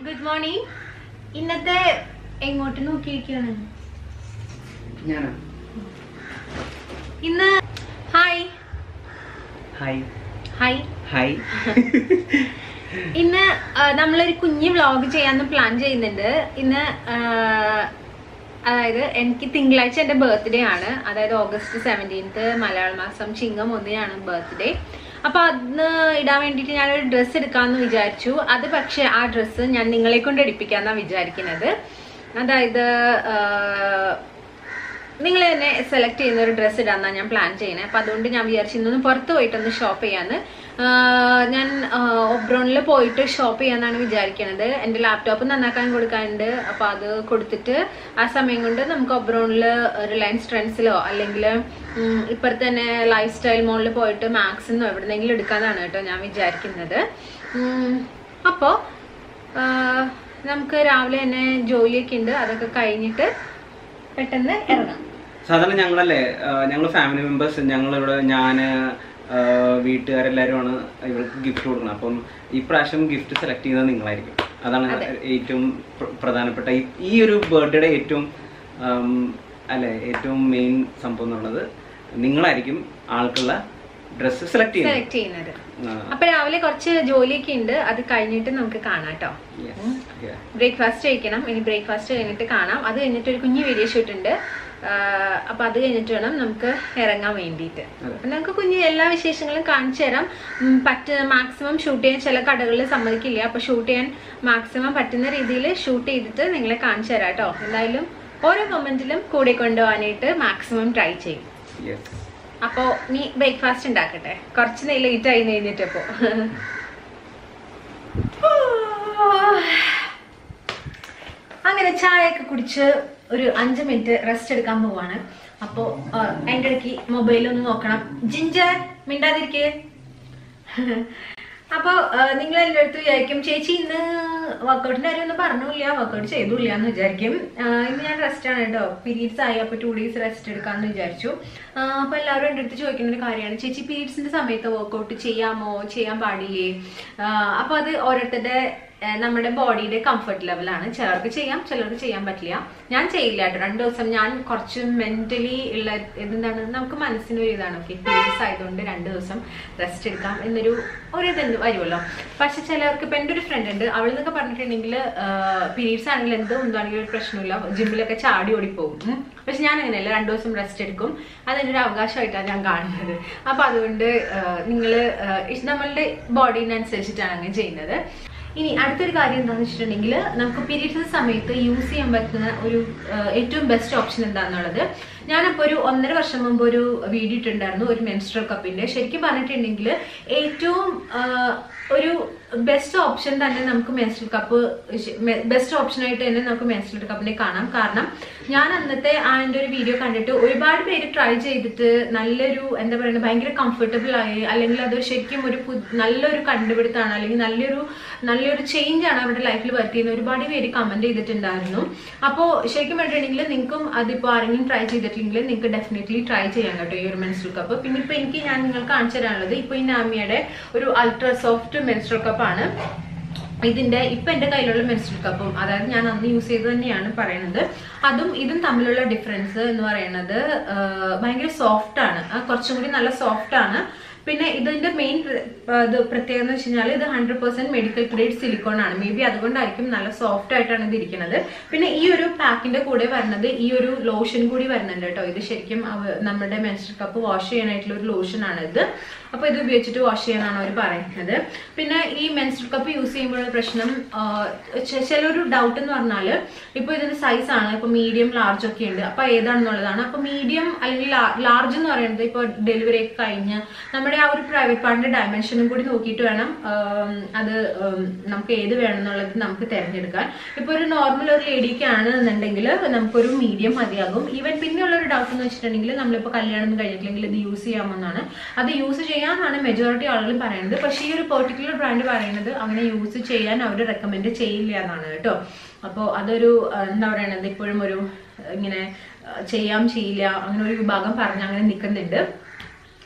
Good morning ഇന്നത്തെ എങ്ങോട്ട് നോക്കിയിരിക്കുകയാണ് ഞാനാ ഇന്ന് ഹായ് ഹായ് ഹായ് ഹായ് ഇന്ന് ആ, നമ്മളൊരു കുഞ്ഞ് വ്ളോഗ് ചെയ്യാന്ന് പ്ലാൻ ചെയ്യുന്നുണ്ട് ഇന്ന് ആ, അതായത് എനിക്ക് തിങ്കളാഴ്ച എൻ്റെ ബർത്ത്ഡേ ആണ് അതായത് ഓഗസ്റ്റ് സെവൻറ്റീൻത്ത് മലയാള മാസം ചിങ്ങം ഒന്നിനാണ് ബർത്ത്ഡേ അപ്പൊ അന്ന് ഇടാൻ വേണ്ടിയിട്ട് ഞാനൊരു ഡ്രസ്സ് എടുക്കാമെന്ന് വിചാരിച്ചു അത് പക്ഷെ ആ ഡ്രസ്സ് ഞാൻ നിങ്ങളെ കൊണ്ട് എടുപ്പിക്കാന്നാണ് വിചാരിക്കുന്നത് അതായത് ആ, നിങ്ങൾ തന്നെ സെലക്ട് ചെയ്യുന്ന ഒരു ഡ്രസ്സ് ഇടാന്നാണ് ഞാൻ പ്ലാൻ ചെയ്യണേ അപ്പൊ അതുകൊണ്ട് ഞാൻ വിചാരിച്ചു ഇന്നൊന്ന് പുറത്ത് പോയിട്ടൊന്ന് ഷോപ്പ് ചെയ്യാന്ന് ആഹ് ഞാൻ ഒബ്രോണിൽ പോയിട്ട് ഷോപ്പ് ചെയ്യാന്നാണ് വിചാരിക്കണത് എൻ്റെ ലാപ്ടോപ്പ് നന്നാക്കാൻ കൊടുക്കാനുണ്ട് അപ്പൊ അത് കൊടുത്തിട്ട് ആ സമയം കൊണ്ട് നമുക്ക് ഒബ്രോണിൽ റിലയൻസ് ട്രെൻഡ്സിലോ അല്ലെങ്കിൽ ഇപ്പുറത്ത് തന്നെ ലൈഫ് സ്റ്റൈൽ മോളിൽ പോയിട്ട് മാക്സിന്നോ എവിടെന്നെങ്കിലും എടുക്കാന്നാണ് കേട്ടോ ഞാൻ വിചാരിക്കുന്നത് ഉം, അപ്പോ ആഹ് നമുക്ക് രാവിലെ തന്നെ ജോലിയൊക്കെ ഉണ്ട് അതൊക്കെ കഴിഞ്ഞിട്ട് പെട്ടെന്ന് ഇറങ്ങാം സാധാരണ ഞങ്ങളല്ലേ ഞങ്ങൾ ഫാമിലി മെമ്പേഴ്സ് ഞങ്ങളിവിടെ ഞാൻ വീട്ടുകാരെല്ലാവരുമാണ് ഇവർക്ക് ഗിഫ്റ്റ് കൊടുക്കുന്നത് അപ്പം ഈ പ്രാവശ്യം ഗിഫ്റ്റ് സെലക്ട് ചെയ്യുന്നത് നിങ്ങളായിരിക്കും അതാണ് ഏറ്റവും പ്ര- പ്രധാനപ്പെട്ട ഈ- ഈ ഒരു ബർത്ത്ഡേ ഏറ്റവും ആം, അല്ലെ ഏറ്റവും മെയിൻ സംഭവം എന്നുള്ളത് നിങ്ങളായിരിക്കും ആൾക്കുള്ള ഡ്രസ്സ് സെലക്ട് ചെയ്യുന്നത് സെലക്ട് ചെയ്യുന്നത് ആ, അപ്പൊ രാവിലെ കുറച്ച് ജോലിയൊക്കെ ഉണ്ട് അത് കഴിഞ്ഞിട്ട് നമുക്ക് കാണാം കേട്ടോ yes, yeah. ബ്രേക്ക്ഫാസ്റ്റ് കഴിക്കണം ഇനി ബ്രേക്ക്ഫാസ്റ്റ് കഴിഞ്ഞിട്ട് കാണാം അത് കഴിഞ്ഞിട്ട് ഒരു കുഞ്ഞു വീഡിയോ ഷൂട്ട് ഉണ്ട് ആഹ് അപ്പൊ അത് കഴിഞ്ഞിട്ട് വേണം നമുക്ക് ഇറങ്ങാൻ വേണ്ടിയിട്ട് അതെ. അപ്പൊ നമുക്ക് കുഞ്ഞു എല്ലാ വിശേഷങ്ങളും കാണിച്ചു തരാം ഉം, പറ്റ മാക്സിമം ഷൂട്ട് ചെയ്യാൻ ചില കടകളിൽ സമ്മതിക്കില്ല അപ്പൊ ഷൂട്ട് ചെയ്യാൻ മാക്സിമം പറ്റുന്ന രീതിയിൽ ഷൂട്ട് ചെയ്തിട്ട് നിങ്ങളെ കാണിച്ചു തരാം കേട്ടോ എന്തായാലും ഓരോ മൊമെന്റിലും കൂടെ കൊണ്ടുപോകാനായിട്ട് മാക്സിമം ട്രൈ ചെയ്യും Yes. അപ്പോ നീ ബ്രേക്ക്ഫാസ്റ്റ് ഉണ്ടാക്കട്ടെ കുറച്ച് ലേറ്റ് ആയി കഴിഞ്ഞിട്ടപ്പോ അങ്ങനെ ചായയൊക്കെ കുടിച്ച് ഒരു അഞ്ച് മിനിറ്റ് റെസ്റ്റ് എടുക്കാൻ പോവാണ് അപ്പോ ആ, അതിന്റെ ഇടയ്ക്ക് മൊബൈൽ ഒന്ന് നോക്കണം ജിഞ്ചർ മിണ്ടാതിരിക്കേ അപ്പൊ നിങ്ങൾ എൻ്റെ അടുത്ത് വിചാരിക്കും ചേച്ചി ഇന്ന് വർക്കൗട്ടിന്റെ കാര്യം ഒന്നും പറഞ്ഞില്ല വർക്കൗട്ട് ചെയ്തില്ല എന്ന് വിചാരിക്കും ആ, ഇന്ന് ഞാൻ റെസ്റ്റ് ആണ് കേട്ടോ പീരീഡ്സ് ആയി അപ്പൊ ടു ഡേയ്സ് റെസ്റ്റ് എടുക്കാന്ന് വിചാരിച്ചു ആ, അപ്പൊ എല്ലാവരും എൻ്റെ അടുത്ത് ചോദിക്കുന്ന ഒരു കാര്യമാണ് ചേച്ചി പീരീഡ്സിന്റെ സമയത്ത് വർക്കൗട്ട് ചെയ്യാമോ ചെയ്യാൻ പാടില്ലേ ആ, അപ്പൊ അത് ഓരോരുത്തരുടെ ആ, നമ്മുടെ ബോഡിയുടെ കംഫർട്ട് ലെവലാണ് ചിലർക്ക് ചെയ്യാം ചിലർക്ക് ചെയ്യാൻ പറ്റില്ല ഞാൻ ചെയ്യില്ല കേട്ടോ രണ്ടു ദിവസം ഞാൻ കുറച്ച് മെന്റലി ഉള്ള എന്താണ് നമുക്ക് മനസ്സിന് ഒരു ഇതാണ് ഓക്കെ പീരീഡ്സ് ആയതുകൊണ്ട് രണ്ട് ദിവസം റെസ്റ്റ് എടുക്കാം എന്നൊരു ഒരു ഇത് വരുമല്ലോ പക്ഷെ ചിലർക്ക് ഇപ്പൊ എൻ്റെ ഒരു ഫ്രണ്ട് ഉണ്ട് അവൾ എന്നൊക്കെ പറഞ്ഞിട്ടുണ്ടെങ്കിൽ പീരീഡ്സ് ആണെങ്കിൽ എന്ത് എന്താണെങ്കിലും ഒരു പ്രശ്നമില്ല ജിമ്മിലൊക്കെ ചാടി ഓടിപ്പോകും ഉം. പക്ഷെ ഞാൻ അങ്ങനെയല്ല രണ്ടു ദിവസം റെസ്റ്റ് എടുക്കും അതെൻ്റെ ഒരു അവകാശമായിട്ടാണ് ഞാൻ കാണുന്നത് അപ്പൊ അതുകൊണ്ട് നിങ്ങൾ നമ്മളുടെ ബോഡീനനുസരിച്ചിട്ടാണ് അങ്ങനെ ചെയ്യുന്നത് ഇനി അടുത്തൊരു കാര്യം എന്താണെന്ന് വെച്ചിട്ടുണ്ടെങ്കിൽ നമുക്ക് പീരീഡ്സ് സമയത്ത് യൂസ് ചെയ്യാൻ പറ്റുന്ന ഒരു ആ, ഏറ്റവും ബെസ്റ്റ് ഓപ്ഷൻ എന്താണെന്നുള്ളത് ഞാനപ്പോൾ ഒരു ഒന്നര വർഷം മുമ്പ് ഒരു വീഡിയോ ഇട്ടുണ്ടായിരുന്നു ഒരു മെൻസ്ട്രൽ കപ്പിന്റെ ശരിക്കും പറഞ്ഞിട്ടുണ്ടെങ്കിൽ ഏറ്റവും ആ, ഒരു ബെസ്റ്റ് ഓപ്ഷൻ തന്നെ നമുക്ക് മെൻസ്ട്രൽ കപ്പ് ബെസ്റ്റ് ഓപ്ഷൻ ആയിട്ട് തന്നെ നമുക്ക് മെൻസ്ട്രൽ കപ്പിനെ കാണാം കാരണം ഞാൻ അന്നത്തെ അതിൻ്റെ ഒരു വീഡിയോ കണ്ടിട്ട് ഒരുപാട് പേര് ട്രൈ ചെയ്തിട്ട് നല്ലൊരു എന്താ പറയുക ഭയങ്കര കംഫർട്ടബിൾ ആയി അല്ലെങ്കിൽ അത് ശരിക്കും ഒരു പു- നല്ലൊരു കണ്ടുപിടുത്തമാണ് അല്ലെങ്കിൽ നല്ലൊരു നല്ലൊരു ചേഞ്ച് ആണ് അവരുടെ ലൈഫിൽ വരുത്തിയെന്ന് ഒരുപാട് പേര് കമന്റ് ചെയ്തിട്ടുണ്ടായിരുന്നു അപ്പോൾ ശരിക്കും പറഞ്ഞിട്ടുണ്ടെങ്കിൽ നിങ്ങൾക്കും അതിപ്പോൾ ആരെങ്കിലും ട്രൈ ചെയ്തിട്ടില്ലെങ്കിൽ നിങ്ങൾക്ക് ഡെഫിനറ്റ്ലി ട്രൈ ചെയ്യാൻ കേട്ടോ ഈ ഒരു മെൻസ്ട്രൽ കപ്പ് പിന്നെ ഇപ്പോൾ എനിക്ക് ഞാൻ നിങ്ങൾക്ക് കാണിച്ചു തരാനുള്ളത് ഇപ്പോൾ ഈ നാമിയുടെ ഒരു അൾട്രാ സോഫ്റ്റ് മെൻസ്ട്രൽ കപ്പാണ് ഇതിന്റെ ഇപ്പൊ എന്റെ കയ്യിലുള്ള മെൻസ്ട്രൽ കപ്പും അതായത് ഞാൻ അന്ന് യൂസ് ചെയ്ത് തന്നെയാണ് പറയുന്നത് അതും ഇതും തമ്മിലുള്ള ഡിഫറൻസ് എന്ന് പറയുന്നത് ആ, ഭയങ്കര സോഫ്റ്റ് ആണ് ആ, കുറച്ചും കൂടി നല്ല സോഫ്റ്റ് ആണ് പിന്നെ ഇതിന്റെ മെയിൻ ഇത് പ്രത്യേകത എന്ന് വെച്ച് കഴിഞ്ഞാൽ ഇത് hundred percent medical grade silicone ആണ് മേ ബി അതുകൊണ്ടായിരിക്കും നല്ല സോഫ്റ്റ് ആയിട്ടാണ് ഇത് ഇരിക്കുന്നത് പിന്നെ ഈ ഒരു പാക്കിന്റെ കൂടെ വരുന്നത് ഈ ഒരു ലോഷൻ കൂടി വരുന്നുണ്ട് കേട്ടോ ഇത് ശരിക്കും അവ- നമ്മുടെ മെൻസ്ട്രൽ കപ്പ് വാഷ് ചെയ്യാനായിട്ടുള്ള ഒരു ലോഷൻ ആണ് ഇത് അപ്പൊ ഇത് ഉപയോഗിച്ചിട്ട് വാഷ് ചെയ്യാനാണ് അവർ പറയുന്നത് പിന്നെ ഈ മെൻസ്ട്രൽ കപ്പ് യൂസ് ചെയ്യുമ്പോഴുള്ള പ്രശ്നം ആ, ചെ- ചിലൊരു ഡൗട്ട് എന്ന് പറഞ്ഞാല് ഇപ്പൊ ഇതിന്റെ സൈസ് ആണ് ഇപ്പൊ മീഡിയം ലാർജ് ഒക്കെ ഉണ്ട് അപ്പൊ ഏതാണെന്നുള്ളതാണ് അപ്പൊ മീഡിയം അല്ലെങ്കിൽ ലാർജ് എന്ന് പറയുന്നത് ഇപ്പൊ ഡെലിവറി ഒക്കെ കഴിഞ്ഞ് നമ്മുടെ ആ ഒരു പ്രൈവറ്റ് പാർട്ടിന്റെ ഡയമെൻഷനും കൂടി നോക്കിയിട്ട് വേണം ആം, അത് ആം, നമുക്ക് ഏത് വേണം എന്നുള്ളത് നമുക്ക് തിരഞ്ഞെടുക്കാൻ ഇപ്പൊ ഒരു നോർമൽ ഒരു ലേഡിക്ക് ആണെന്നുണ്ടെങ്കിൽ നമുക്കൊരു മീഡിയം മതിയാകും ഈവൻ പിന്നെയുള്ള ഒരു ഡൗട്ട് എന്ന് വെച്ചിട്ടുണ്ടെങ്കിൽ നമ്മളിപ്പോൾ കല്യാണം ഒന്നും കഴിഞ്ഞിട്ടില്ലെങ്കിൽ ഇത് യൂസ് ചെയ്യാമെന്നാണ് അത് യൂസ് ചെയ്യാനാണ് മെജോറിറ്റി ആളുകൾ പറയുന്നത് പക്ഷേ ഈ ഒരു പെർട്ടിക്കുലർ ബ്രാൻഡ് പറയുന്നത് അങ്ങനെ യൂസ് ചെയ്യാൻ അവർ റെക്കമെൻഡ് ചെയ്യില്ല എന്നാണ് കേട്ടോ അപ്പോൾ അതൊരു ആ, എന്താ പറയണത് ഇപ്പോഴും ഒരു ആ, ഇങ്ങനെ ആ, ചെയ്യാം ചെയ്യില്ല അങ്ങനെ ഒരു വിഭാഗം പറഞ്ഞ് അങ്ങനെ നിൽക്കുന്നുണ്ട്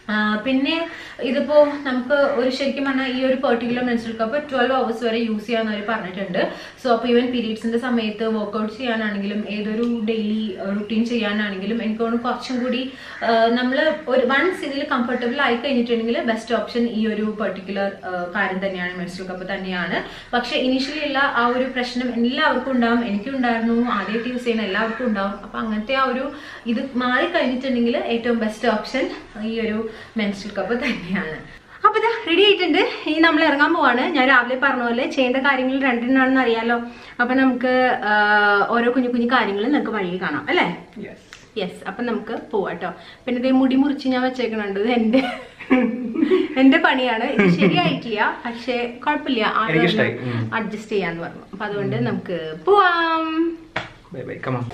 ആ, പിന്നെ ഇതിപ്പോ നമുക്ക് ഒരു ശരിക്കും പറഞ്ഞാൽ ഈ ഒരു particular menstrual cup twelve hours വരെ യൂസ് ചെയ്യാന്ന് അവർ പറഞ്ഞിട്ടുണ്ട് സോ അപ്പോൾ ഈവൻ പീരീഡ്സിന്റെ സമയത്ത് വർക്ക്ഔട്ട് ചെയ്യാനാണെങ്കിലും ഏതൊരു ഡെയിലി റുട്ടീൻ ചെയ്യാനാണെങ്കിലും എനിക്ക് തോന്നുന്നു കുറച്ചും കൂടി നമ്മൾ ഒരു വൺസ് ഇതിൽ കംഫർട്ടബിൾ ആയി കഴിഞ്ഞിട്ടുണ്ടെങ്കിൽ ബെസ്റ്റ് ഓപ്ഷൻ ഈ ഒരു പെർട്ടിക്കുലർ കാര്യം തന്നെയാണ് മെൻസ്ട്രൽ കപ്പ് തന്നെയാണ് പക്ഷേ ഇനീഷ്യലി ഉള്ള ആ ഒരു പ്രശ്നം എല്ലാവർക്കും ഉണ്ടാവും എനിക്കും ഉണ്ടായിരുന്നു ആദ്യമായിട്ട് യൂസ് ചെയ്യുന്ന എല്ലാവർക്കും ഉണ്ടാവും അപ്പൊ അങ്ങനത്തെ ആ ഒരു ഇത് മാറി കഴിഞ്ഞിട്ടുണ്ടെങ്കിൽ ഏറ്റവും ബെസ്റ്റ് ഓപ്ഷൻ ഈ ഒരു മെൻസ്ട്രൽ കപ്പ് തന്നെയാണ് അപ്പൊ ഇതാ റെഡി ആയിട്ടുണ്ട് ഇനി നമ്മൾ ഇറങ്ങാൻ പോവാണ് ഞാൻ രാവിലെ പറഞ്ഞ പോലെ ചെയ്യേണ്ട കാര്യങ്ങൾ രണ്ടെണ്ണാണെന്ന് അറിയാലോ അപ്പൊ നമുക്ക് ആ, ഓരോ കുഞ്ഞു കുഞ്ഞു കാര്യങ്ങൾ നമുക്ക് വഴിയിൽ കാണാം അല്ലേ യെസ് അപ്പൊ നമുക്ക് പോവാട്ടോ പിന്നെ ഇതേ മുടി മുറിച്ച് ഞാൻ വെച്ചേക്കണുണ്ട് ഇത് എന്റെ എന്റെ പണിയാണ് ഇത് ശരിയായിട്ടില്ല പക്ഷെ കുഴപ്പമില്ല എനിക്കിഷ്ടായി. ഉം. അഡ്ജസ്റ്റ് ചെയ്യാന്ന് പറഞ്ഞു അപ്പൊ അതുകൊണ്ട് നമുക്ക് പോവാം ബൈ ബൈ കമാ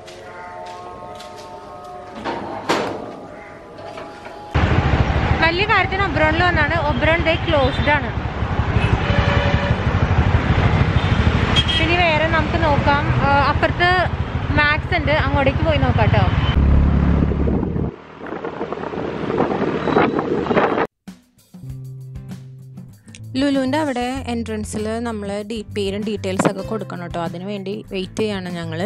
വലിയ കാര്യത്തിന് ഒബ്രോണിൽ വന്നാണ് ഒബ്രോൺ ഡേ ക്ലോസ്ഡ് ആണ് ഇനി വേറെ നമുക്ക് നോക്കാം ആ, അപ്പുറത്ത് മാക്സ് ഉണ്ട് അങ്ങോട്ടേക്ക് പോയി നോക്കാം കേട്ടോ ലുലുവിൻ്റെ അവിടെ എൻട്രൻസിൽ നമ്മൾ ഡീ പേരും ഡീറ്റെയിൽസ് ഒക്കെ കൊടുക്കണം കേട്ടോ അതിന് വേണ്ടി വെയിറ്റ് ചെയ്യാണ് ഞങ്ങൾ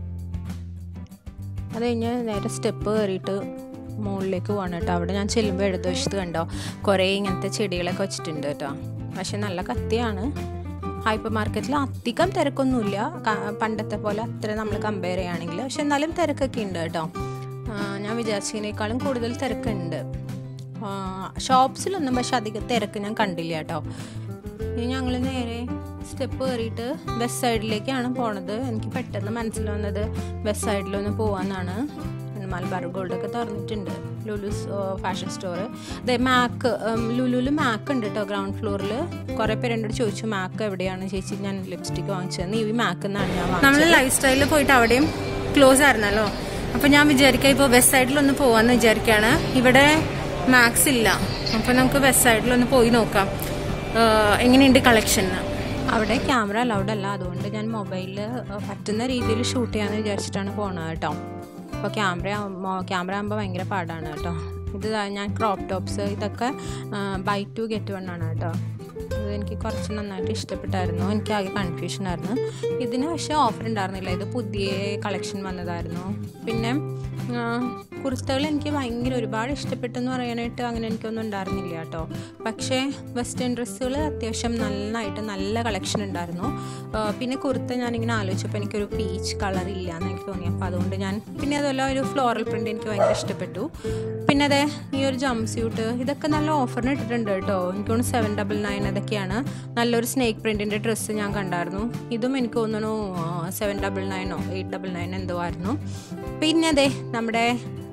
അത് കഴിഞ്ഞ് നേരെ സ്റ്റെപ്പ് കയറിയിട്ട് മുകളിലേക്ക് പോകണം കേട്ടോ അവിടെ ഞാൻ ചെല്ലുമ്പോൾ ഇടതുവശത്ത് കണ്ടോ കുറേ ഇങ്ങനത്തെ ചെടികളൊക്കെ വെച്ചിട്ടുണ്ട് കേട്ടോ പക്ഷെ നല്ല കത്തിയാണ് ഹൈപ്പർ മാർക്കറ്റിൽ അധികം തിരക്കൊന്നുമില്ല ക- പണ്ടത്തെ പോലെ അത്ര നമ്മൾ കമ്പയർ ചെയ്യുകയാണെങ്കിൽ പക്ഷെ എന്നാലും തിരക്കൊക്കെ ഉണ്ട് കേട്ടോ ആ, ഞാൻ വിചാരിച്ചതിനേക്കാളും കൂടുതൽ തിരക്കുണ്ട് ആ, ഷോപ്സിലൊന്നും പക്ഷെ അധികം തിരക്ക് ഞാൻ കണ്ടില്ല കേട്ടോ ഇനി ഞങ്ങൾ നേരെ സ്റ്റെപ്പ് കയറിയിട്ട് വെസ്റ്റ് സൈഡിലേക്കാണ് പോണത് എനിക്ക് പെട്ടെന്ന് മനസ്സിൽ വന്നത് വെസ്റ്റ് സൈഡിലൊന്ന് പോവാന്നാണ് മലബാർ ഗോൾഡൊക്കെ തുറന്നിട്ടുണ്ട് ലുലുസ് ഫാഷൻ സ്റ്റോർ അതെ മാക്ക് ലുലുവിൽ മാക്ക് ഉണ്ട് കേട്ടോ ഗ്രൗണ്ട് ഫ്ലോറിൽ കുറേ പേര് എന്നോട് ചോദിച്ചു മാക്ക് എവിടെയാണ് ചേച്ചി ഞാൻ ലിപ്സ്റ്റിക് വാങ്ങിച്ചത് ഈ മാക്ക് എന്നാണ് ഞാൻ നമ്മൾ ലൈഫ് സ്റ്റൈലിൽ പോയിട്ട് അവിടെയും ക്ലോസ് ആയിരുന്നല്ലോ അപ്പോൾ ഞാൻ വിചാരിക്കാം ഇപ്പോൾ വെസ്റ്റ് സൈഡിലൊന്ന് പോവാന്ന് വിചാരിക്കുകയാണ് ഇവിടെ മാക്സ് ഇല്ല അപ്പോൾ നമുക്ക് വെസ്റ്റ് സൈഡിലൊന്ന് പോയി നോക്കാം ആഹ് എങ്ങനെയുണ്ട് കളക്ഷൻ അവിടെ ക്യാമറ അലൗഡ് അല്ല അതുകൊണ്ട് ഞാൻ മൊബൈലിൽ പറ്റുന്ന രീതിയിൽ ഷൂട്ട് ചെയ്യാമെന്ന് വിചാരിച്ചിട്ടാണ് പോണത് കേട്ടോ അപ്പോൾ ക്യാമറ ക്യാമറ ആകുമ്പോൾ ഭയങ്കര പാടാണ് കേട്ടോ ഇത് ദാ ഞാൻ ക്രോപ്പ് ടോപ്സ് ഇതൊക്കെ ബൈ ടു ഗെറ്റ് വൺ ആണ് കേട്ടോ ഇത് എനിക്ക് കുറച്ച് നന്നായിട്ട് ഇഷ്ടപ്പെട്ടായിരുന്നു എനിക്ക് ആകെ കൺഫ്യൂഷൻ ആയിരുന്നു ഇതിന് പക്ഷേ ഓഫർ ഉണ്ടായിരുന്നില്ല ഇത് പുതിയ കളക്ഷൻ വന്നതായിരുന്നു പിന്നെ ആ, കുർത്തകൾ എനിക്ക് ഭയങ്കര ഒരുപാട് ഇഷ്ടപ്പെട്ടെന്ന് പറയാനായിട്ട് അങ്ങനെ എനിക്കൊന്നും ഉണ്ടായിരുന്നില്ല കേട്ടോ പക്ഷേ വെസ്റ്റേൺ ഡ്രസ്സുകൾ അത്യാവശ്യം നന്നായിട്ട് നല്ല കളക്ഷൻ ഉണ്ടായിരുന്നു ആ, പിന്നെ കുർത്ത ഞാനിങ്ങനെ ആലോചിച്ചപ്പോൾ എനിക്കൊരു പീച്ച് കളർ ഇല്ല എന്ന് എനിക്ക് തോന്നി അപ്പോൾ അതുകൊണ്ട് ഞാൻ പിന്നെ അതുപോലെ ഒരു ഫ്ലോറൽ പ്രിൻ്റ് എനിക്ക് ഭയങ്കര ഇഷ്ടപ്പെട്ടു പിന്നെ അതെ ഈ ഒരു ജംപ് സ്യൂട്ട് ഇതൊക്കെ നല്ല ഓഫറിന് ഇട്ടിട്ടുണ്ട് കേട്ടോ എനിക്ക് തോന്നുന്നു സെവൻ ഡബിൾ നയൻ അതൊക്കെയാണ് നല്ലൊരു സ്നേക്ക് പ്രിൻറ്റിൻ്റെ ഡ്രസ്സ് ഞാൻ കണ്ടായിരുന്നു ഇതും എനിക്ക് തോന്നുന്നു സെവൻ ഡബിൾ നയനോ എയ്റ്റ് ഡബിൾ നയൻ എന്തോ ആയിരുന്നു പിന്നെ അതെ നമ്മുടെ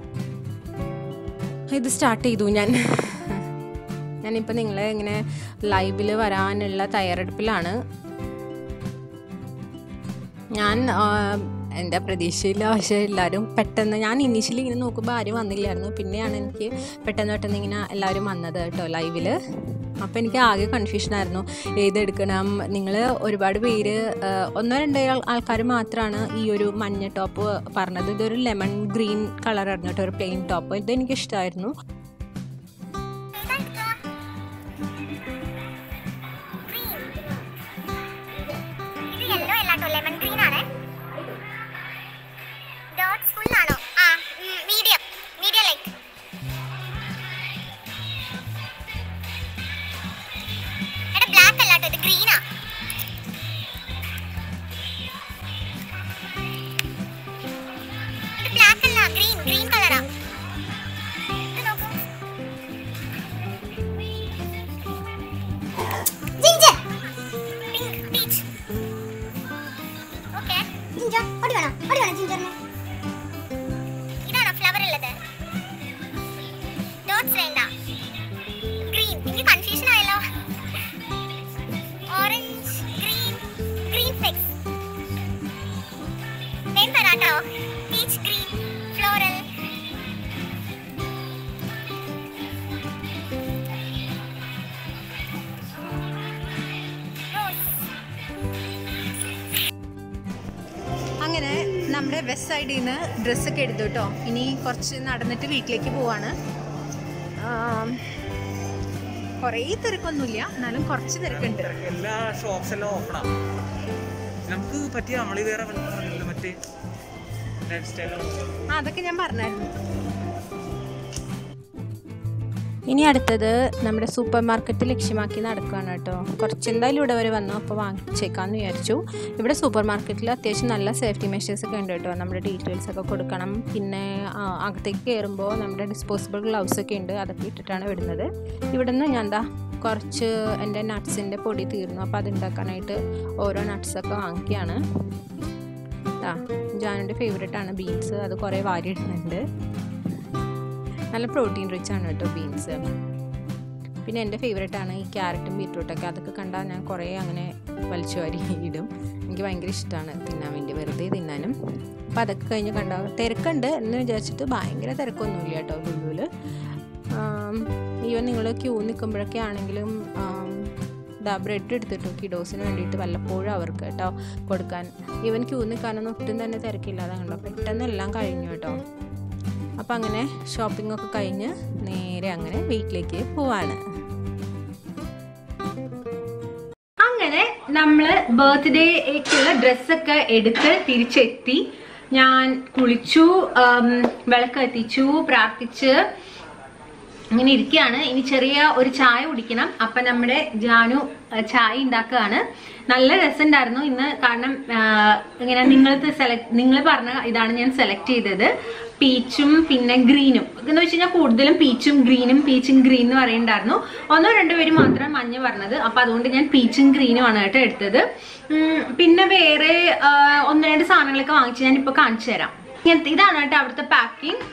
ഇത് സ്റ്റാർട്ട് ചെയ്തു ഞാൻ ഞാനിപ്പോൾ നിങ്ങളെ ഇങ്ങനെ ലൈവിൽ വരാനുള്ള തയ്യാറെടുപ്പിലാണ് ഞാൻ ആ, എൻ്റെ പ്രതീക്ഷയില്ല പക്ഷേ എല്ലാവരും പെട്ടെന്ന് ഞാൻ ഇനീഷ്യലി ഇങ്ങനെ നോക്കുമ്പോൾ ആരും വന്നില്ലായിരുന്നു പിന്നെയാണ് എനിക്ക് പെട്ടെന്ന് പെട്ടെന്ന് ഇങ്ങനെ എല്ലാവരും വന്നത് കേട്ടോ ലൈവിൽ അപ്പോൾ എനിക്ക് ആകെ കൺഫ്യൂഷനായിരുന്നു ഏതെടുക്കണം നിങ്ങൾ ഒരുപാട് പേര് ആ, ഒന്നോ രണ്ടോ ആൾക്കാർ മാത്രമാണ് ഈ ഒരു മഞ്ഞ ടോപ്പ് പറഞ്ഞത് ഇതൊരു ലെമൺ ഗ്രീൻ കളറായിരുന്നു കേട്ടോ ഒരു പ്ലെയിൻ ടോപ്പ് ഇത് എനിക്ക് ഇഷ്ടമായിരുന്നു ഇത് യെല്ലോ അല്ലാട്ടോ ലെമൺ ഗ്രീൻ ആണ് ഡോട്ട്സ് ഫുൾ ആണോ ആ മീഡിയം മീഡിയം ലൈക്ക് എടാ ബ്ലാക്ക് അല്ലാട്ടോ ഇത് ഗ്രീനാ ഇത് ബ്ലാക്ക് അല്ല ഗ്രീൻ ഗ്രീൻ കളറാ ഇത് നോക്കൂ ginger pink peach okay ginger ഓടി വേണം ഓടി വേണം ജിഞ്ചറിന് ഇതാണോ ഫ്ലവർ ഉള്ളത് ഡോട്ട്സ് വേണ്ട ഗ്രീൻ എനിക്ക് കൺഫ്യൂഷൻ ആയല്ലോ orange green green flex name തരാട്ടോ പീച്ച് ഗ്രീൻ ഫ്ലോറൽ റോസ് അങ്ങനെ നമ്മുടെ വെസ്റ്റ് സൈഡിൽ നിന്ന് ഡ്രസ്സൊക്കെ എടുത്തു കേട്ടോ ഇനി കുറച്ച് നടന്നിട്ട് വീട്ടിലേക്ക് പോവാണ് കുറേ തിരക്കൊന്നുമില്ല എന്നാലും കുറച്ച് തിരക്കുണ്ട് എല്ലാ ഷോപ്സ് എല്ലാം ഓപ്പണാണ് നമുക്ക് പറ്റിയ നമ്മളീ വേറെ വല്ല പറഞ്ഞില്ല മറ്റേ ലൈഫ് സ്റ്റൈലും ആ, അതൊക്കെ ഞാൻ പറഞ്ഞായിരുന്നു ഇനി അടുത്തത് നമ്മുടെ സൂപ്പർ മാർക്കറ്റ് ലക്ഷ്യമാക്കി നടക്കുകയാണ് കേട്ടോ കുറച്ച് എന്തായാലും ഇവിടെ വരെ വന്നു അപ്പോൾ വാങ്ങിച്ചേക്കാമെന്ന് വിചാരിച്ചു ഇവിടെ സൂപ്പർ മാർക്കറ്റിൽ അത്യാവശ്യം നല്ല സേഫ്റ്റി മെഷേഴ്സ് ഒക്കെ ഉണ്ട് കേട്ടോ നമ്മുടെ ഡീറ്റെയിൽസ് ഒക്കെ കൊടുക്കണം പിന്നെ ആ, അകത്തേക്ക് കയറുമ്പോൾ നമ്മുടെ ഡിസ്പോസിബിൾ ഗ്ലൗസ് ഒക്കെ ഉണ്ട് അതൊക്കെ ഇട്ടിട്ടാണ് വിടുന്നത് ഇവിടെ നിന്ന് ഞാൻ എന്താ കുറച്ച് എൻ്റെ നട്ട്സിൻ്റെ പൊടി തീർന്നു അപ്പോൾ അതുണ്ടാക്കാനായിട്ട് ഓരോ നട്ട്സൊക്കെ വാങ്ങിക്കുകയാണ് ആ ജാനുൻ്റെ ഫേവറേറ്റ് ആണ് ബീൻസ് അത് കുറേ വാരി ഇടുന്നുണ്ട് നല്ല പ്രോട്ടീൻ റിച്ച് ആണ് കേട്ടോ ബീൻസ് പിന്നെ എൻ്റെ ഫേവറേറ്റ് ആണ് ഈ ക്യാരറ്റും ബീറ്റ്റൂട്ടൊക്കെ അതൊക്കെ കണ്ടാൽ ഞാൻ കുറേ അങ്ങനെ വലിച്ചു വാരി ഇടും എനിക്ക് ഭയങ്കര ഇഷ്ടമാണ് തിന്നാൻ വേണ്ടി വെറുതെ തിന്നാനും അപ്പോൾ അതൊക്കെ കഴിഞ്ഞ് കണ്ട തിരക്കുണ്ട് എന്ന് വിചാരിച്ചിട്ട് ഭയങ്കര തിരക്കൊന്നുമില്ല കേട്ടോ ലുലുവിൽ ഈവൻ നിങ്ങൾ ക്യൂ നിൽക്കുമ്പോഴൊക്കെ ആണെങ്കിലും ആം, ഇതാ ബ്രെഡ് എടുത്തിട്ടു കിഡോസിന് വേണ്ടിയിട്ട് വല്ലപ്പോഴും അവർക്ക് കേട്ടോ കൊടുക്കാൻ ഈവൻ ക്യൂ നിൽക്കാനൊന്നും ഒട്ടും തന്നെ തിരക്കില്ലാതെ കണ്ടോ പെട്ടെന്ന് എല്ലാം കഴിഞ്ഞു കേട്ടോ അപ്പം അങ്ങനെ ഷോപ്പിംഗ് ഒക്കെ കഴിഞ്ഞ് നേരെ അങ്ങനെ വീട്ടിലേക്ക് പോവാണ് അങ്ങനെ നമ്മള് ബർത്ത്ഡേക്കുള്ള ഡ്രസ്സൊക്കെ എടുത്ത് തിരിച്ചെത്തി ഞാൻ കുളിച്ചു ആം, വിളക്ക് കത്തിച്ചു പ്രാർത്ഥിച്ച് ഇങ്ങനെ ഇരിക്കുകയാണ് ഇനി ചെറിയ ഒരു ചായ കുടിക്കണം അപ്പൊ നമ്മുടെ ജാനു ആ, ചായ ഉണ്ടാക്കുകയാണ് നല്ല രസമുണ്ടായിരുന്നു ഇന്ന് കാരണം ആ, ഇങ്ങനെ നിങ്ങൾ സെലക്ട് നിങ്ങൾ പറഞ്ഞ ഇതാണ് ഞാൻ സെലക്ട് ചെയ്തത് പീച്ചും പിന്നെ ഗ്രീനും എന്ന് വെച്ച് കഴിഞ്ഞാൽ കൂടുതലും പീച്ചും ഗ്രീനും പീച്ചും ഗ്രീൻ എന്ന് പറയുന്നുണ്ടായിരുന്നു ഒന്നോ രണ്ടോ പേര് മാത്രം മഞ്ഞ പറഞ്ഞത് അപ്പൊ അതുകൊണ്ട് ഞാൻ പീച്ചും ഗ്രീനും ആണ് കേട്ടോ എടുത്തത് ഉം, പിന്നെ വേറെ ആ, ഒന്ന് രണ്ട് സാധനങ്ങളൊക്കെ വാങ്ങിച്ച് ഞാൻ ഇപ്പൊ കാണിച്ചു തരാം ഇങ്ങനത്തെ ഇതാണ് കേട്ടോ അവിടുത്തെ പാക്കിംഗ്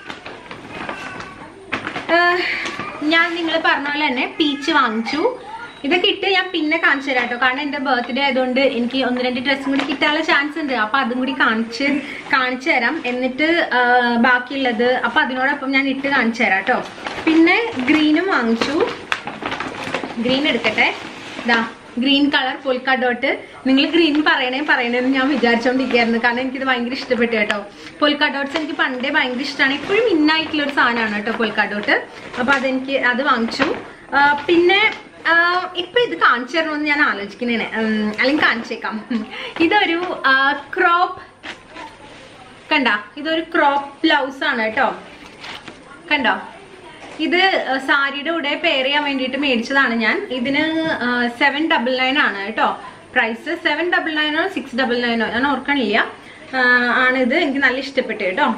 ഏഹ് ഞാൻ നിങ്ങൾ പറഞ്ഞ പോലെ തന്നെ പീച്ച് വാങ്ങിച്ചു ഇതൊക്കെ ഇട്ട് ഞാൻ പിന്നെ കാണിച്ചു തരാം കേട്ടോ കാരണം എന്റെ ബർത്ത്ഡേ ആയതുകൊണ്ട് എനിക്ക് ഒന്ന് രണ്ട് ഡ്രസ്സും കൂടി കിട്ടാനുള്ള ചാൻസ് ഉണ്ട് അപ്പൊ അതും കൂടി കാണിച്ച് കാണിച്ചു തരാം എന്നിട്ട് ആഹ് ബാക്കിയുള്ളത് അപ്പൊ അതിനോടൊപ്പം ഞാൻ ഇട്ട് കാണിച്ചു തരാം കേട്ടോ പിന്നെ ഗ്രീനും വാങ്ങിച്ചു ഗ്രീൻ എടുക്കട്ടെ ഇതാ ഗ്രീൻ കളർ പോൽക്ക ഡോട്ട് നിങ്ങൾ ഗ്രീൻ പറയണേ പറയണേന്ന് ഞാൻ വിചാരിച്ചോണ്ടിരിക്കുകയായിരുന്നു കാരണം എനിക്കിത് ഭയങ്കര ഇഷ്ടപ്പെട്ടു കേട്ടോ പോൽക്ക ഡോട്ട്സ് എനിക്ക് പണ്ടേ ഭയങ്കര ഇഷ്ടമാണ് എപ്പോഴും ഇന്നായിട്ടുള്ള ഒരു സാധനമാണ് കേട്ടോ പോൽക്ക ഡോട്ട് അപ്പൊ അതെനിക്ക് അത് വാങ്ങിച്ചു ആ, പിന്നെ ആ, ഇപ്പൊ ഇത് കാണിച്ചു തരണമെന്ന് ഞാൻ ആലോചിക്കുന്നതാണ് ഉം, അല്ലെങ്കിൽ കാണിച്ചേക്കാം ഇതൊരു ക്രോപ്പ് കണ്ട ഇതൊരു ക്രോപ്പ് ബ്ലൗസ് ആണ് കേട്ടോ കണ്ടോ ഇത് അഹ് സാരിയുടെ കൂടെ പെയർ ചെയ്യാൻ വേണ്ടിയിട്ട് മേടിച്ചതാണ് ഞാൻ ഇതിന് സെവൻ ഡബിൾ നയൻ ആണ് കേട്ടോ പ്രൈസ് സെവൻ ഡബിൾ നയനോ സിക്സ് ഡബിൾ നയനോ ഞാൻ ഓർക്കണില്ല ആഹ് ആണിത് എനിക്ക് നല്ല ഇഷ്ടപ്പെട്ടു കേട്ടോ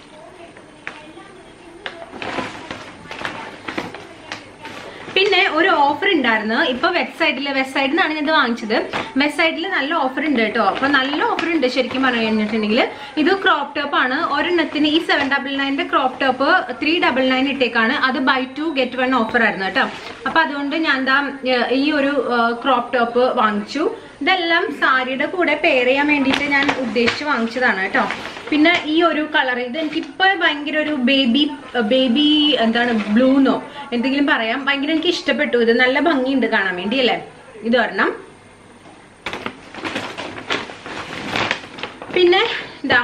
പിന്നെ ഒരു ഓഫർ ഉണ്ടായിരുന്നു ഇപ്പൊ വെബ്സൈറ്റിൽ വെബ്സൈറ്റിൽ നിന്നാണ് ഞാൻ ഇത് വാങ്ങിച്ചത് വെബ്സൈറ്റിൽ നല്ല ഓഫർ ഉണ്ട് കേട്ടോ അപ്പൊ നല്ല ഓഫർ ഉണ്ട് ശരിക്കും പറഞ്ഞു കഴിഞ്ഞിട്ടുണ്ടെങ്കിൽ ഇത് ക്രോപ്പ് ടോപ്പ് ആണ് ഒരെണ്ണത്തിന് ഈ സെവൻ ഡബിൾ നയൻ്റെ crop top three double nine ഇട്ടേക്കാണ് അത് buy two get one offer ആയിരുന്നു കേട്ടോ അപ്പൊ അതുകൊണ്ട് ഞാൻ എന്താ ഈ ഒരു ക്രോപ്പ് ടോപ്പ് വാങ്ങിച്ചു ഇതെല്ലാം സാരിയുടെ കൂടെ പെയർ ചെയ്യാൻ വേണ്ടിയിട്ട് ഞാൻ ഉദ്ദേശിച്ച് വാങ്ങിച്ചതാണ് കേട്ടോ പിന്നെ ഈ ഒരു കളർ ഇത് എനിക്കിപ്പോ ഭയങ്കര ഒരു ബേബി ബേബി എന്താണ് ബ്ലൂന്നോ എന്തെങ്കിലും പറയാം ഭയങ്കര എനിക്ക് ഇഷ്ടപ്പെട്ടു ഇത് നല്ല ഭംഗിയുണ്ട് കാണാൻ വേണ്ടി അല്ലേ ഇത് ഒരെണ്ണം പിന്നെ ഇതാ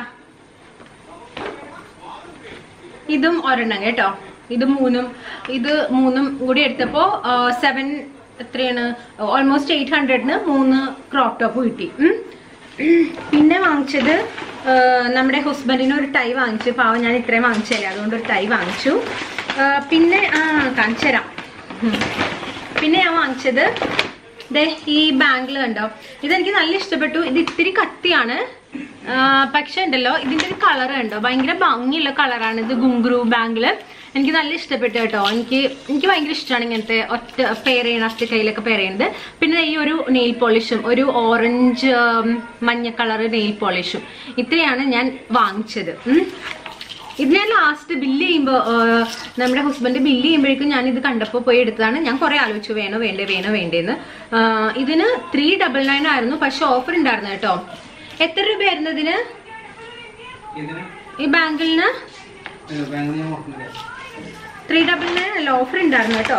ഇതും ഒരെണ്ണം കേട്ടോ ഇത് മൂന്നും ഇത് മൂന്നും കൂടി എടുത്തപ്പോ സെവൻ എത്രയാണ് ഓൾമോസ്റ്റ് എയ്റ്റ് ഹൺഡ്രഡിന് മൂന്ന് ക്രോപ്പ് ടോപ്പ് കിട്ടി ഉം. പിന്നെ വാങ്ങിച്ചത് ആ, നമ്മുടെ ഹസ്ബൻഡിന് ഒരു ടൈ വാങ്ങിച്ചു പാവം ഞാൻ ഇത്രയും വാങ്ങിച്ചല്ലേ അതുകൊണ്ട് ഒരു ടൈ വാങ്ങിച്ചു ആ, പിന്നെ ആ കാണിച്ചു തരാം ഉം. പിന്നെ ഞാൻ വാങ്ങിച്ചത് ദേ ഈ ബാങ്കിൾ കണ്ടോ ഇതെനിക്ക് നല്ല ഇഷ്ടപ്പെട്ടു ഇത് ഇത്തിരി കത്തിയാണ് ആ, പക്ഷെ ഉണ്ടല്ലോ ഇതിന്റെ ഒരു കളർ കണ്ടോ ഭയങ്കര ഭംഗിയുള്ള കളറാണ് ഇത് ഗുങ്കുറു ബാങ്കിള് എനിക്ക് നല്ല ഇഷ്ടപ്പെട്ടു കേട്ടോ എനിക്ക് എനിക്ക് ഭയങ്കര ഇഷ്ടമാണ് ഇങ്ങനത്തെ ഒറ്റ പെയർ ചെയ്യണ ഒറ്റ കയ്യിലൊക്കെ പെയർ ചെയ്യുന്നത് പിന്നെ ഈ ഒരു നെയിൽ പോളിഷും ഒരു ഓറഞ്ച് ഉം, മഞ്ഞ കളർ നെയിൽ പോളിഷും ഇത്രയാണ് ഞാൻ വാങ്ങിച്ചത് ഉം. ഇത് ഞാൻ ലാസ്റ്റ് ബില്ല് ചെയ്യുമ്പോൾ നമ്മുടെ ഹസ്ബൻഡ് ബില്ല് ചെയ്യുമ്പോഴേക്കും ഞാൻ ഇത് കണ്ടപ്പോൾ പോയി എടുത്തതാണ് ഞാൻ കുറെ ആലോചിച്ചു വേണോ വേണ്ടേ വേണോ വേണ്ടേന്ന് ആ, ഇതിന് ത്രീ ഡബിൾ നയൻ ആയിരുന്നു പക്ഷെ ഓഫർ ഉണ്ടായിരുന്നു കേട്ടോ എത്ര രൂപയായിരുന്നു ഇതിന് ഇതിന് ഈ ബാങ്കിളിന് ബാങ്ക് ഞാൻ ഓർക്കുന്നില്ല ത്രീ ഡബിൾ നയൻ അല്ല ഓഫർ ഉണ്ടായിരുന്നു കേട്ടോ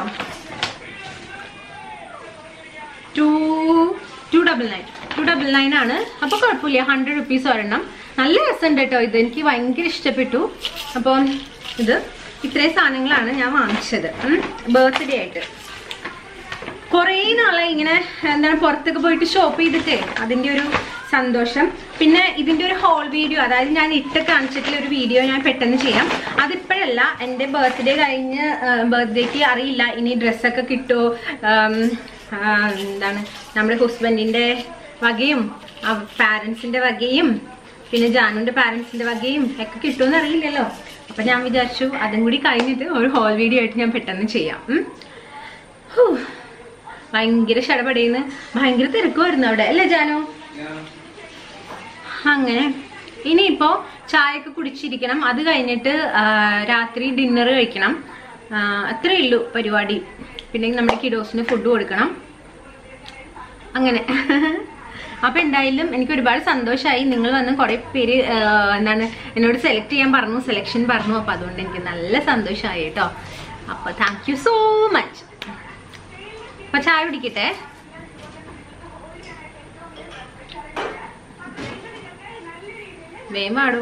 two two double nine two double nine ആണ് അപ്പൊ കുഴപ്പമില്ല ഹൺഡ്രഡ് റുപ്പീസ് ഒരെണ്ണം നല്ല രസമുണ്ട് കേട്ടോ ഇത് എനിക്ക് ഭയങ്കര ഇഷ്ടപ്പെട്ടു അപ്പം ഇത് ഇത്രയും സാധനങ്ങളാണ് ഞാൻ വാങ്ങിച്ചത് ബർത്ത്ഡേ ആയിട്ട് കുറേ നാളായി ഇങ്ങനെ എന്താണ് പുറത്തൊക്കെ പോയിട്ട് ഷോപ്പ് ചെയ്തിട്ടേ അതിൻ്റെ ഒരു സന്തോഷം പിന്നെ ഇതിൻ്റെ ഒരു ഹോൾ വീഡിയോ അതായത് ഞാൻ ഇട്ട് കാണിച്ചിട്ടുള്ള ഒരു വീഡിയോ ഞാൻ പെട്ടെന്ന് ചെയ്യാം അതിപ്പോഴല്ല എൻ്റെ ബർത്ത്ഡേ കഴിഞ്ഞ് ബർത്ത്ഡേക്ക് അറിയില്ല ഇനി ഡ്രസ്സൊക്കെ കിട്ടുമോ എന്താണ് നമ്മുടെ ഹസ്ബൻഡിൻ്റെ വകയും പാരൻസിൻ്റെ വകയും പിന്നെ ജാനുവിൻ്റെ പാരൻസിൻ്റെ വകയും ഒക്കെ കിട്ടുമെന്ന് അറിയില്ലല്ലോ അപ്പം ഞാൻ വിചാരിച്ചു അതും കൂടി കഴിഞ്ഞിട്ട് ഒരു ഹോൾ വീഡിയോ ആയിട്ട് ഞാൻ പെട്ടെന്ന് ചെയ്യാം ഉം. ഹൂ. ഭയങ്കര ഷടപടയിന്ന് ഭയങ്കര തിരക്കുമായിരുന്നു അവിടെ അല്ലേ ജാനു അങ്ങനെ ഇനിയിപ്പോ ചായയൊക്കെ കുടിച്ചിരിക്കണം അത് കഴിഞ്ഞിട്ട് ആ, രാത്രി ഡിന്നർ കഴിക്കണം ആ, അത്രേ ഉള്ളൂ പരിപാടി പിന്നെ നമ്മുടെ കിഡോസിന് ഫുഡ് കൊടുക്കണം അങ്ങനെ അപ്പൊ എന്തായാലും എനിക്ക് ഒരുപാട് സന്തോഷമായി നിങ്ങൾ വന്ന് കുറെ പേര് ആ, എന്താണ് എന്നോട് സെലക്ട് ചെയ്യാൻ പറഞ്ഞു സെലക്ഷൻ പറഞ്ഞു അപ്പൊ അതുകൊണ്ട് എനിക്ക് നല്ല സന്തോഷമായി കേട്ടോ അപ്പൊ താങ്ക് യു സോ മച്ച് അപ്പൊ ചായ കുടിക്കട്ടെ വേമാടോ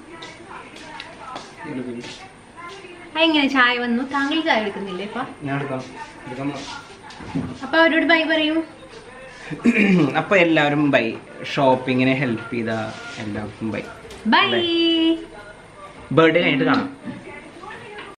എങ്ങനെ ചായ വന്നു താങ്കൾ ചായ എടുക്കുന്നില്ലേ ഇപ്പൊ ഞാൻ എടുക്കാം എടുക്കാം അപ്പൊ അവരോട് ബൈ പറയൂ അപ്പൊ എല്ലാവരും ബൈ ഷോപ്പിങ്ങിനെ ഹെൽപ്പ് ചെയ്ത എല്ലാവർക്കും ബൈ ബൈ ബർത്ത്ഡേ കഴിഞ്ഞിട്ട് കാണാം